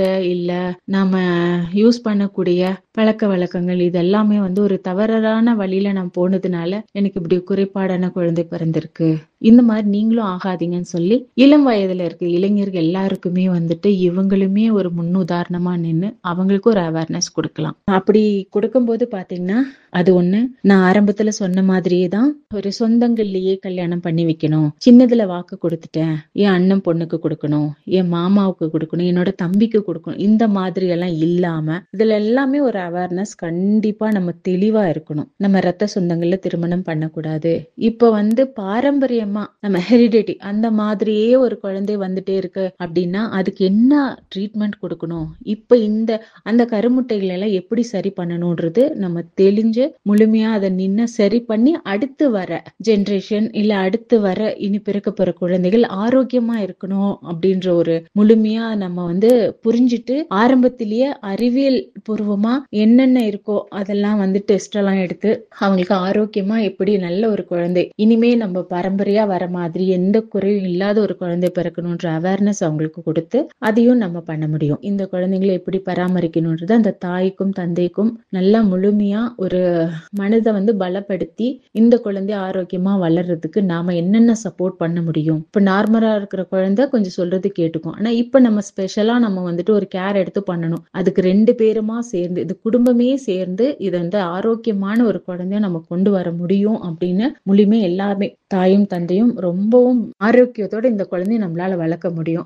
இல்ல நாம யூஸ் பண்ணக்கூடிய பழக்க வழக்கங்கள் இது எல்லாமே வந்து ஒரு தவறான வழியில நான் போனதுனால எனக்கு இப்படி குறைபாடான குழந்தை பிறந்திருக்கு இந்த மாதிரி நீங்களும் ஆகாதீங்கன்னு சொல்லி இளம் வயதுல இருக்க இளைஞர்கள் எல்லாருக்குமே வந்துட்டு இவங்களுமே ஒரு முன்னுதாரணமா நின்னு அவங்களுக்கு ஒரு அவேர்னஸ் கொடுக்கலாம் அப்படி கொடுக்கும்போது பாத்தீங்கன்னா அது ஒண்ணு நான் ஆரம்பத்துல சொன்ன மாதிரியே தான் ஒரு சொந்தங்கள்லயே கல்யாணம் பண்ணி வைக்கணும் சின்னதுல வாக்கு கொடுத்துட்டேன் என் அண்ணன் பொண்ணுக்கு கொடுக்கணும் என் மாமாவுக்கு கொடுக்கணும் என்னோட தம்பிக்கு கொடுக்கணும் இந்த மாதிரி எல்லாம் இல்லாம இதுல எல்லாமே ஒரு அவேர்னஸ் கண்டிப்பா நம்ம தெளிவா இருக்கணும் நம்ம ரத்த சொந்தங்கள்ல திருமணம் பண்ணக்கூடாது இப்ப வந்து பாரம்பரியமா நம்ம ஹெரிடிட்டி அந்த மாதிரியே ஒரு குழந்தை வந்துட்டே இருக்கு அப்படின்னா அதுக்கு என்ன ட்ரீட்மெண்ட் கொடுக்கணும் இப்ப இந்த அந்த கருமுட்டைகளை எல்லாம் எப்படி சரி பண்ணணும்ன்றது நம்ம தெளிஞ்சு முழுமையா அதை நின்னு சரி பண்ணி அடுத்து வர ஜெனரேஷன் இல்ல அடுத்து வர இனி பிறக்க போற குழந்தைகள் ஆரோக்கியமா இருக்கணும் அப்படின்ற ஒரு முழுமையா நம்ம வந்து புரிஞ்சுட்டு ஆரம்பத்திலேயே அறிவியல் பூர்வமா என்னென்ன இருக்கோ அதெல்லாம் வந்து டெஸ்ட் எல்லாம் எடுத்து அவங்களுக்கு ஆரோக்கியமா எப்படி நல்ல ஒரு குழந்தை இனிமே நம்ம பரம்பரையா வர மாதிரி எந்த குறையும் இல்லாத ஒரு குழந்தை பிறக்கணும்ன்ற அவேர்னஸ் அவங்களுக்கு கொடுத்து அதையும் நம்ம பண்ண முடியும் இந்த குழந்தைங்களை எப்படி பராமரிக்கணும்ன்றது அந்த தாய்க்கும் தந்தைக்கும் நல்லா முழுமையா ஒரு மனதை வந்து பலப்படுத்தி இந்த குழந்தை ஆரோக்கியமா வளர்றதுக்கு நாம என்னென்ன சப்போர்ட் பண்ண முடியும் இப்ப நார்மலா இருக்கிற குழந்தை கொஞ்சம் சொல்றது கேட்டுக்கும் ஆனா இப்ப நம்ம ஸ்பெஷலா நம்ம வந்துட்டு ஒரு கேர் எடுத்து பண்ணணும் அதுக்கு ரெண்டு பேருமா சேர்ந்து இது குடும்பமே சேர்ந்து இதை வந்து ஆரோக்கியமான ஒரு குழந்தைய நம்ம கொண்டு வர முடியும் அப்படின்னு முழுமே எல்லாருமே தாயும் தந்தையும் ரொம்பவும் ஆரோக்கியத்தோட இந்த குழந்தைய நம்மளால வளர்க்க முடியும்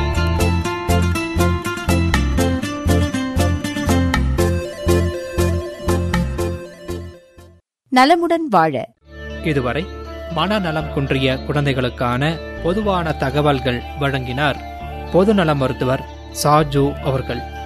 நலமுடன் வாழ இதுவரை மனநலம் குன்றிய குழந்தைகளுக்கான பொதுவான தகவல்கள் வழங்கினார் பொதுநல மருத்துவர் சாஜு அவர்கள்